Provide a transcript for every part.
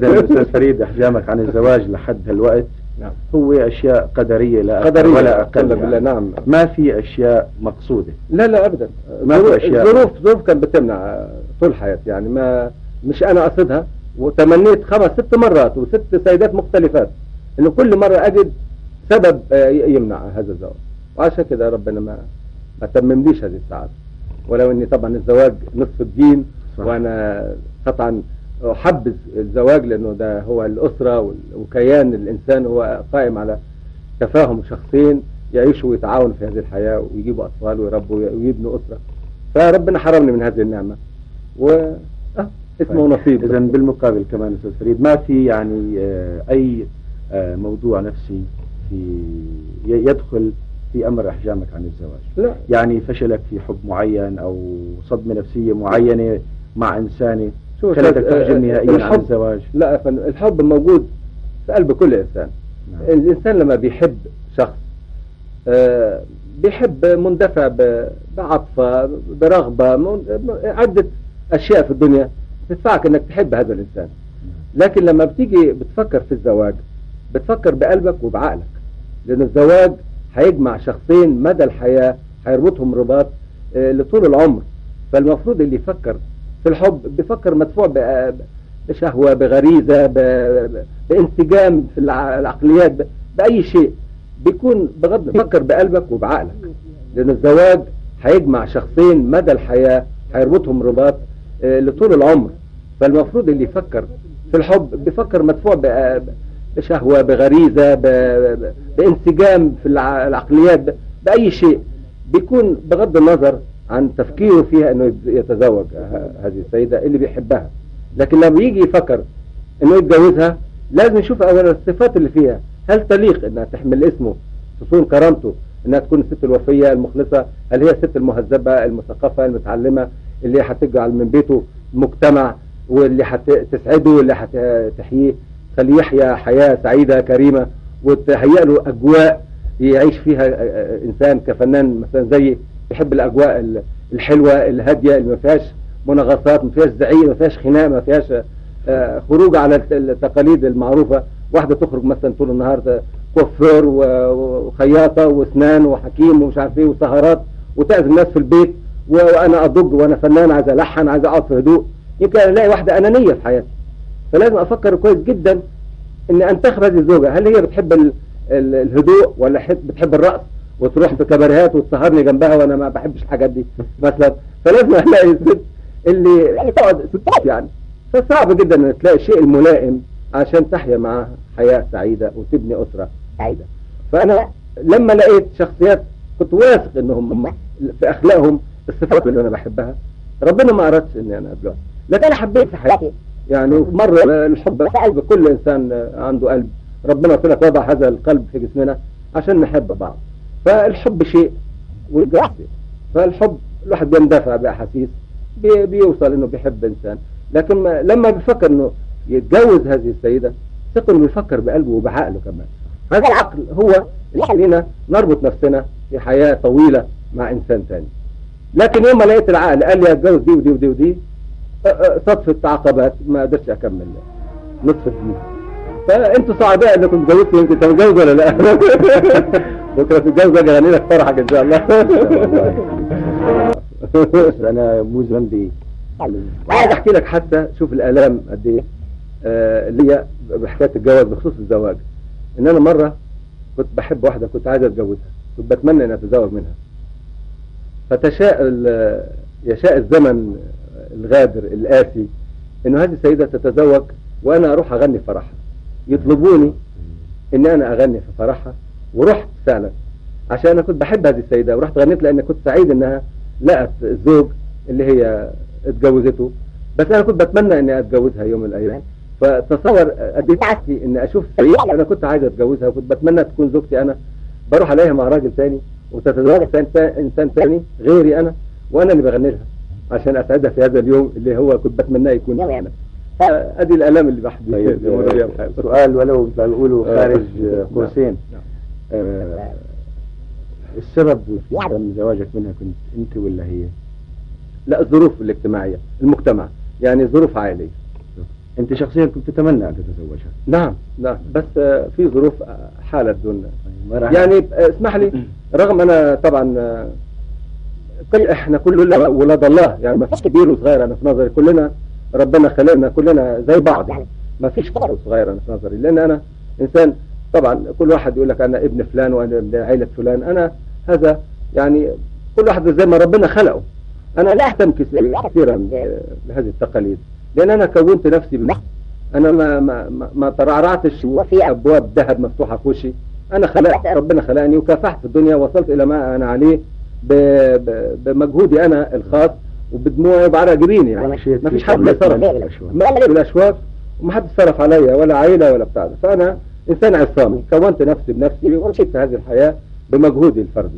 الاستاذ فريد احجامك عن الزواج لحد هالوقت نعم. هو اشياء قدريه لا أكثر قدرية ولا اقل الحمد لله يعني. نعم ما في اشياء مقصوده لا لا ابدا ما في ظروف- أشياء. ظروف ظروف كانت بتمنع آه، طول حياتي يعني ما مش انا قصدها وتمنيت خمس ست مرات وست سيدات مختلفات انه كل مره اجد سبب آه، ي- يمنع هذا الزواج وعشان كده ربنا ما ما تممليش هذه السعاده ولو اني طبعا الزواج نصف الدين صح. وانا قطعا احبذ الزواج لانه ده هو الاسره وال- وكيان الانسان هو قائم على تفاهم شخصين يعيشوا ويتعاونوا في هذه الحياه ويجيبوا اطفال ويربوا ويبنوا اسره فربنا حرمني من هذه النعمه و آه اسمه نصيب اذا بالمقابل كمان استاذ فريد ما في يعني آه، اي آه، موضوع نفسي في ي- يدخل في امر احجامك عن الزواج لا يعني فشلك في حب معين او صدمه نفسيه معينه مع انسانه شوف خلتك أستاذ، تحجم آه، نهائيا عن الحب الزواج لا يا فندم، الحب موجود في قلب كل انسان نعم. الانسان لما بيحب شخص آه، بيحب مندفع ب- بعطفه برغبه من- عده اشياء في الدنيا تدفعك انك تحب هذا الانسان لكن لما بتيجي بتفكر في الزواج بتفكر بقلبك وبعقلك لان الزواج هيجمع شخصين مدى الحياه هيربطهم رباط آه، لطول العمر فالمفروض اللي يفكر في الحب بيفكر مدفوع ب- بشهوه بغريزه ب- بانسجام في الع- العقليات ب- باي شيء بيكون بغض فكر بقلبك وبعقلك لان الزواج هيجمع شخصين مدى الحياه هيربطهم رباط آه، لطول العمر فالمفروض اللي يفكر في الحب بيفكر مدفوع ب- بشهوه بغريزه ب- ب- بانسجام في الع- العقليات ب- باي شيء بيكون بغض النظر عن تفكيره فيها انه يت- يتزوج ه- هذه السيده اللي بيحبها لكن لما يجي يفكر انه يتجوزها لازم يشوف اولا الصفات اللي فيها هل تليق انها تحمل اسمه تصون كرامته انها تكون الست الوفيه المخلصه هل هي الست المهذبه المثقفه المتعلمه اللي هتجعل من بيته مجتمع واللي هتسعده واللي هتحييه خليه يحيا حياه سعيده كريمه وتهيئ له اجواء يعيش فيها آه، آه، انسان كفنان مثلا زي يحب الاجواء ال- الحلوه الهاديه اللي ما فيهاش مناغصات ما فيهاش زعيق ما فيهاش خناق ما فيهاش آه، خروج على الت- التقاليد المعروفه واحده تخرج مثلا طول النهار ت- كوافير و- وخياطه واسنان وحكيم ومش عارف ايه وسهرات وتأذي الناس في البيت و- وانا اضج وانا فنان عايز الحن عايز اقعد في هدوء يمكن الاقي واحده انانيه في حياتي فلازم افكر كويس جدا ان انتخب هذه الزوجه هل هي بتحب ال- ال- الهدوء ولا حت- بتحب الرقص وتروح في كباريهات وتسهرني جنبها وانا ما بحبش الحاجات دي مثلا فلازم الاقي الست اللي يعني تقعد ستات يعني فصعب جدا ان تلاقي الشيء الملائم عشان تحيا معها حياه سعيده وتبني اسره سعيده فانا لما لقيت شخصيات كنت واثق انهم في اخلاقهم الصفات اللي انا بحبها ربنا ما اردش اني انا ابلغ لكن انا حبيت في حياتي يعني مرة الحب في قلب كل انسان عنده قلب ربنا قلت لك وضع هذا القلب في جسمنا عشان نحب بعض فالحب شيء والجواز شيء فالحب الواحد بيندفع باحاسيس بي- بيوصل انه بيحب انسان لكن ما لما بيفكر انه يتجوز هذه السيده ثق انه بيفكر بقلبه وبعقله كمان هذا العقل هو اللي يخلينا نربط نفسنا في حياه طويله مع انسان ثاني لكن يوم ما لقيت العقل قال لي اتجوز دي ودي ودي ودي أ- أ- صدفة عقبات ما قدرتش اكمل نصف الدين فانتوا سعداء انكم تجوزتوا يمكن تتجوز ولا لا بكره تتجوز اجي اغني لك فرحك ان شاء الله بس انا مو ذنبي عايز احكي لك حتى شوف الالام قد ايه آه، اللي هي بحكايه الجواز بخصوص الزواج ان انا مره كنت بحب واحده كنت عايز اتجوزها كنت بتمنى ان اتزوج منها فتشاء ال- يشاء الزمن الغادر الآسي انه هذه السيده تتزوج وانا اروح اغني في فرحها يطلبوني ان انا اغني في فرحها ورحت فعلا عشان انا كنت بحب هذه السيده ورحت غنيت لان كنت سعيد انها لقت الزوج اللي هي اتجوزته بس انا كنت بتمنى اني اتجوزها يوم من الايام فتصور قد ايه تعبتي اني اشوف سيدة انا كنت عايز اتجوزها وكنت بتمنى تكون زوجتي انا بروح الاقيها مع راجل تاني وتتزوج انسان تا- انسان تاني غيري انا وانا اللي بغني لها عشان اسعدها في هذا اليوم اللي هو كنت بتمناه يكون انا ادي الالام اللي بحدي طيب بمر بيها في آه، حياتي. سؤال ولو بيقولوا آه. خارج آه، نعم. قوسين نعم. آه، السبب في عدم زواجك منها كنت انت ولا هي؟ لا الظروف الاجتماعية المجتمع يعني ظروف عائلية انت شخصيا كنت تتمنى ان تتزوجها نعم نعم بس آه، في ظروف آه، حالت دون ما راح- يعني آه، اسمح لي رغم انا طبعا آه، كل احنا كلنا ولاد الله يعني ما فيش كبير وصغير انا في نظري كلنا ربنا خلقنا كلنا زي بعض يعني ما فيش كبير وصغير انا في نظري لان انا انسان طبعا كل واحد يقول لك انا ابن فلان وانا ابن عيله فلان انا هذا يعني كل واحد زي ما ربنا خلقه انا لا اهتم كثير- كثيرا ب- بهذه التقاليد لان انا كونت نفسي بنفسي انا ما ما ما, ما ترعرعتش وفي ابواب ذهب مفتوحه في وشي انا خلقت ربنا خلقني وكافحت في الدنيا وصلت الى ما انا عليه ب... ب... بمجهودي انا الخاص وبدموعي وبعرق جبيني يعني ومشيت ما فيش في حد طريق صرف من الأشواك. ما في الاشواك وما حد صرف عليا ولا عيله ولا بتاع ده. فانا انسان عصامي كونت نفسي بنفسي ومشيت في هذه الحياه بمجهودي الفردي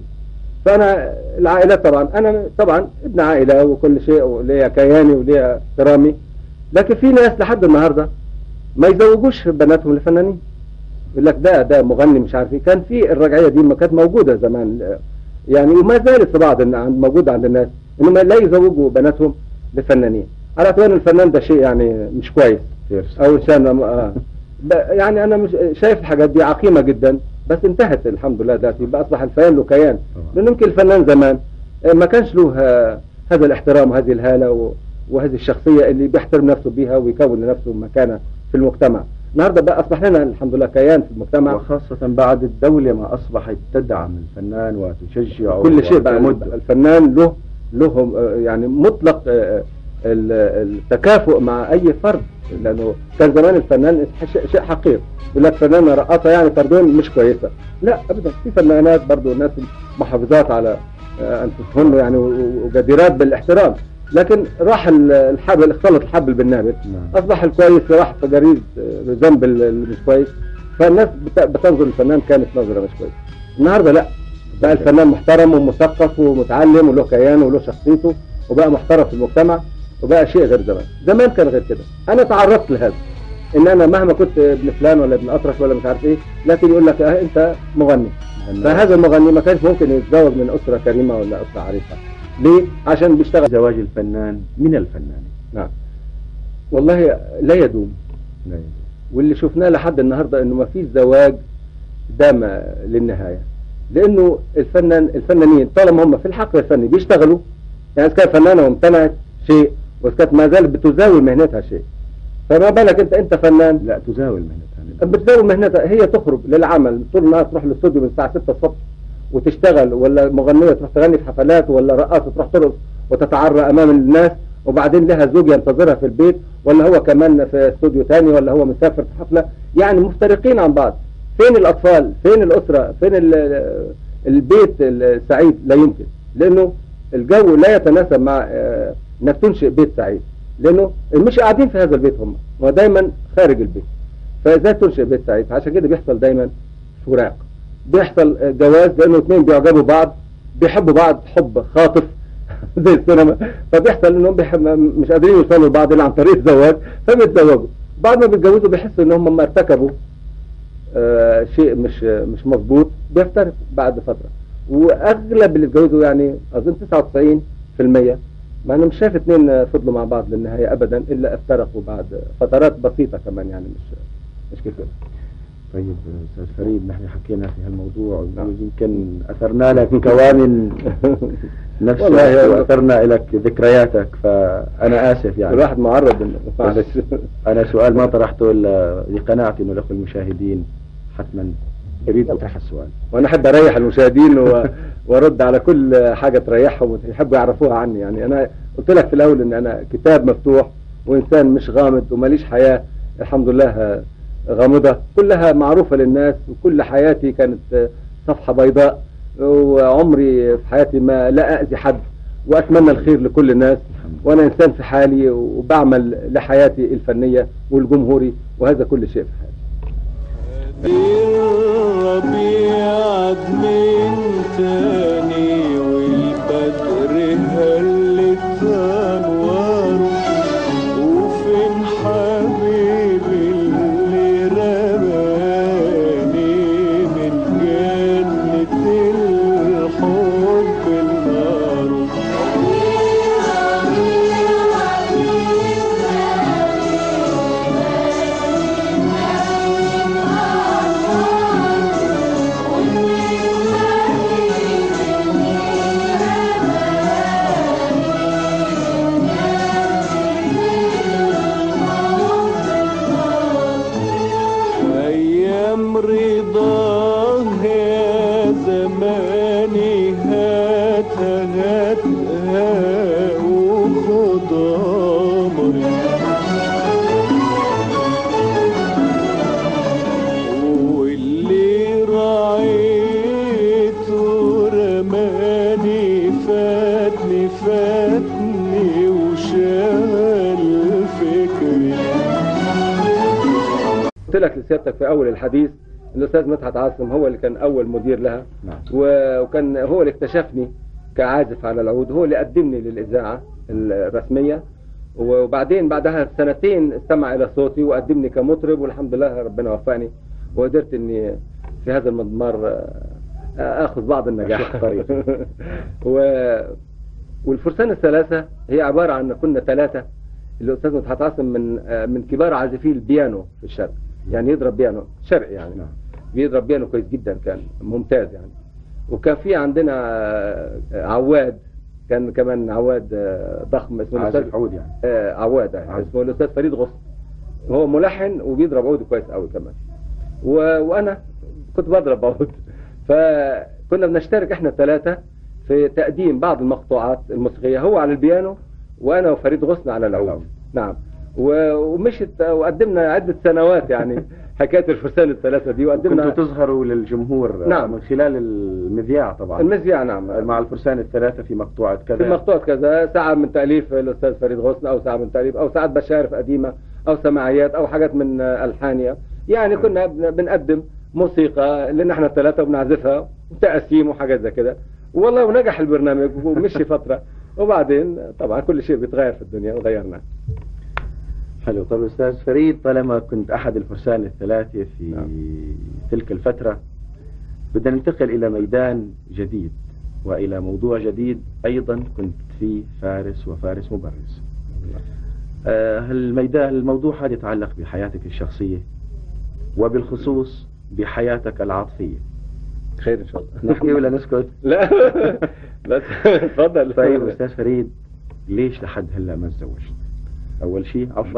فانا العائلات طبعا انا طبعا ابن عائله وكل شيء وليا كياني وليا احترامي لكن في ناس لحد النهارده ما يزوجوش بناتهم لفنانين يقول لك ده ده مغني مش عارف ايه كان في الرجعيه دي ما كانت موجوده زمان يعني وما زالت في بعض الن- عند- موجوده عند الناس انهم لا يزوجوا بناتهم لفنانين على اعتبار إن الفنان ده شيء يعني مش كويس كيف؟ او انسان آه. ب- يعني انا مش شايف الحاجات دي عقيمه جدا بس انتهت الحمد لله دلوقتي بقى اصبح الفنان له كيان طبعا. لان يمكن الفنان زمان آه، ما كانش له آه، هذا الاحترام وهذه الهاله و- وهذه الشخصيه اللي بيحترم نفسه بيها ويكون لنفسه مكانه في المجتمع النهارده بقى اصبح لنا الحمد لله كيان في المجتمع وخاصة بعد الدولة ما أصبحت تدعم الفنان وتشجعه كل شيء بقى وتمده. الفنان له له آه، يعني مطلق آه، ال- التكافؤ مع اي فرد لانه كان زمان الفنان شيء- شيء حقير يقول لك فنانه رقاصه يعني فردون مش كويسه لا ابدا في فنانات برضه ناس محافظات على آه، انفسهن يعني و- و- وجديرات بالاحترام لكن راح ال- الحبل اختلط الحبل بالنابل نعم. اصبح الكويس راح في جريد آه، ذنب ال- اللي مش كويس فالناس بت- بتنظر للفنان كانت نظره مش كويسه النهارده لا بقى الفنان محترم ومثقف ومتعلم وله كيان وله شخصيته وبقى محترم في المجتمع وبقى شيء غير زمان زمان كان غير كده انا تعرضت لهذا ان انا مهما كنت ابن فلان ولا ابن اطرش ولا مش عارف ايه لكن يقول لك اه انت مغني فهذا المغني ما كانش ممكن يتزوج من اسره كريمه ولا اسره عريقه ليه عشان بيشتغل زواج الفنان من الفنان نعم والله لا يدوم لا واللي شفناه لحد النهارده انه ما فيش زواج دام للنهايه لانه الفنان الفنانين طالما هم في الحقل الفني بيشتغلوا يعني اذا كان فنانه وامتنعت شيء واذا كانت ما زالت بتزاول مهنتها شيء فما بالك انت انت فنان لا تزاول مهنتها بتزاول مهنتها هي تخرج للعمل طول النهار تروح الاستوديو من الساعه 6 الصبح وتشتغل ولا مغنيه تروح تغني في حفلات ولا رقاصه تروح ترقص وتتعرى امام الناس وبعدين لها زوج ينتظرها في البيت ولا هو كمان في استوديو تاني ولا هو مسافر في حفله يعني مفترقين عن بعض فين الاطفال فين الاسره فين ال- البيت السعيد لا يمكن لانه الجو لا يتناسب مع آه، انك تنشئ بيت سعيد لانه مش قاعدين في هذا البيت هم هو دايما خارج البيت فازاي تنشئ بيت سعيد عشان كده بيحصل دايما فراق بيحصل آه، جواز لانه اثنين بيعجبوا بعض بيحبوا بعض حب خاطف زي السينما فبيحصل انهم بيحب مش قادرين يوصلوا لبعض الا عن طريق الزواج فبيتزوجوا بعد ما بيتجوزوا بيحسوا ان هم ما ارتكبوا آه شيء مش مش مظبوط بيفترقوا بعد فتره واغلب اللي اتجوزوا يعني اظن 99% ما انا مش شايف اثنين فضلوا مع بعض للنهايه ابدا الا افترقوا بعد فترات بسيطه كمان يعني مش مش كثير طيب استاذ فريد نحن حكينا في هالموضوع نعم. يمكن اثرنا لك كوامن نفسك والله واثرنا لك ذكرياتك فانا اسف يعني الواحد معرض انه معلش انا سؤال ما طرحته الا لقناعتي انه الاخوه المشاهدين حتما يريد يطرح السؤال وانا احب اريح المشاهدين و... وارد على كل حاجه تريحهم ويحبوا يعرفوها عني يعني انا قلت لك في الاول ان انا كتاب مفتوح وانسان مش غامض وماليش حياه الحمد لله غامضه كلها معروفه للناس وكل حياتي كانت صفحه بيضاء وعمري في حياتي ما لا اذي حد واتمنى الخير لكل الناس وانا انسان في حالي وبعمل لحياتي الفنيه والجمهوري وهذا كل شيء في حياتي الربيع من تاني والبدر هلت انواره وفين حبيبي اللي رماني من جنة الحب النار ضمري واللي رعيته رماني فاتني فاتني وشال فكري قلت لك لسيادتك في اول الحديث ان الاستاذ مدحت عاصم هو اللي كان اول مدير لها نعم و- وكان هو اللي اكتشفني كعازف على العود هو اللي قدمني للاذاعه الرسميه وبعدين بعدها سنتين استمع الى صوتي وقدمني كمطرب والحمد لله ربنا وفقني وقدرت اني في هذا المضمار آه، اخذ بعض النجاح أشق طريقي. و... والفرسان الثلاثه هي عباره عن كنا ثلاثه الاستاذ مدحت عاصم من آه، من كبار عازفي البيانو في الشرق يعني يضرب بيانو شرقي يعني نعم بيضرب بيانو كويس جدا كان ممتاز يعني وكان في عندنا آه، عواد كان كمان عواد آه، ضخم اسمه عازف الأستاذ عود يعني آه، عواد يعني عازف. اسمه الاستاذ فريد غصن هو ملحن وبيضرب عود كويس قوي كمان و... وانا كنت بضرب عود فكنا بنشترك احنا الثلاثه في تقديم بعض المقطوعات الموسيقيه هو على البيانو وانا وفريد غصن على العود العود. نعم و... ومشت وقدمنا عده سنوات يعني حكايه الفرسان الثلاثه دي كنتوا وقدمنا تظهروا للجمهور نعم. من خلال المذياع طبعا المذياع نعم مع الفرسان الثلاثة في مقطوعة كذا في مقطوعة كذا ساعة من تأليف الأستاذ فريد غصن أو ساعة من تأليف أو ساعات بشارف قديمة أو سماعيات أو حاجات من ألحانية يعني كنا بن- بنقدم موسيقى لأن احنا الثلاثة وبنعزفها وتقاسيم وحاجات زي كده والله ونجح البرنامج ومشي فترة وبعدين طبعا كل شيء بيتغير في الدنيا وغيرنا حلو طب أستاذ فريد طالما كنت أحد الفرسان الثلاثة في نعم. تلك الفترة بدنا ننتقل إلى ميدان جديد وإلى موضوع جديد أيضا كنت فيه فارس وفارس مبرز آه، الميدان الموضوع هذا يتعلق بحياتك الشخصية وبالخصوص بحياتك العاطفية خير إن شاء الله نحكي ولا نسكت لا بس اتفضل طيب أستاذ فريد ليش لحد هلا ما تزوجت أول شيء عفوا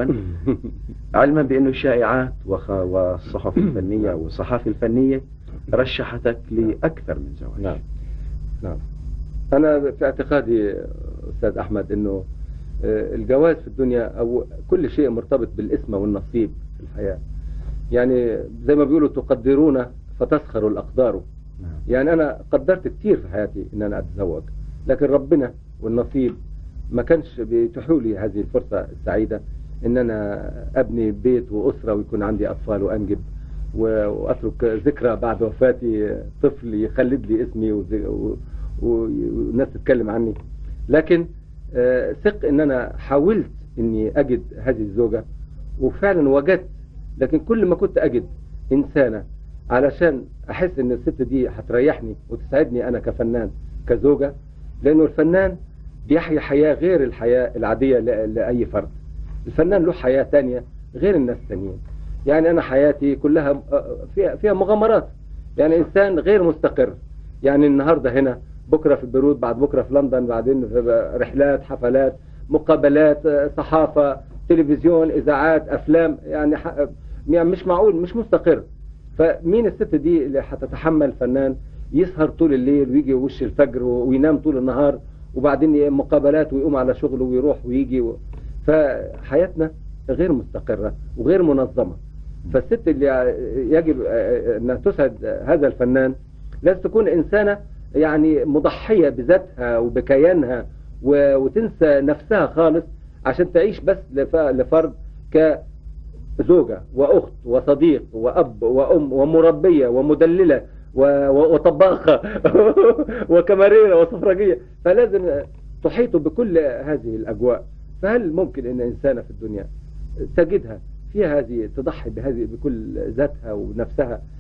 علما بأنه الشائعات وخ... والصحف الفنية والصحافة الفنية رشحتك لأكثر من زواج نعم نعم أنا في اعتقادي أستاذ أحمد أنه آه، الجواز في الدنيا أو كل شيء مرتبط بالاسم والنصيب في الحياة يعني زي ما بيقولوا تقدرون فتسخر الأقدار نعم. يعني أنا قدرت كتير في حياتي أن أنا أتزوج لكن ربنا والنصيب ما كانش بيتيحوا لي هذه الفرصة السعيدة أن أنا أبني بيت وأسرة ويكون عندي أطفال وأنجب و- وأترك ذكرى بعد وفاتي طفل يخلد لي اسمي وز- و- و- والناس تتكلم عني لكن آه، ثق ان انا حاولت اني اجد هذه الزوجة وفعلا وجدت لكن كل ما كنت اجد انسانة علشان احس ان الست دي هتريحني وتساعدني انا كفنان كزوجة لانه الفنان بيحيا حياة غير الحياة العادية ل- لأي فرد الفنان له حياة تانية غير الناس التانيين يعني أنا حياتي كلها آه، فيها, فيها مغامرات يعني إنسان غير مستقر يعني النهاردة هنا بكرة في بيروت بعد بكرة في لندن بعدين في رحلات حفلات مقابلات آه، صحافة تلفزيون إذاعات أفلام يعني, ح- يعني مش معقول مش مستقر فمين الست دي اللي هتتحمل فنان يسهر طول الليل ويجي وش الفجر وينام طول النهار وبعدين مقابلات ويقوم على شغله ويروح ويجي و... فحياتنا غير مستقرة وغير منظمة فالست اللي يجب انها تسعد هذا الفنان لازم تكون انسانة يعني مضحية بذاتها وبكيانها و... وتنسى نفسها خالص عشان تعيش بس لف... لفرد كزوجة واخت وصديق واب وام ومربية ومدللة و- و- وطباخة وكماريرة وسفرجية فلازم تحيط بكل هذه الأجواء فهل ممكن أن إنسانة في الدنيا تجدها فيها هذه تضحي بهذه بكل ذاتها ونفسها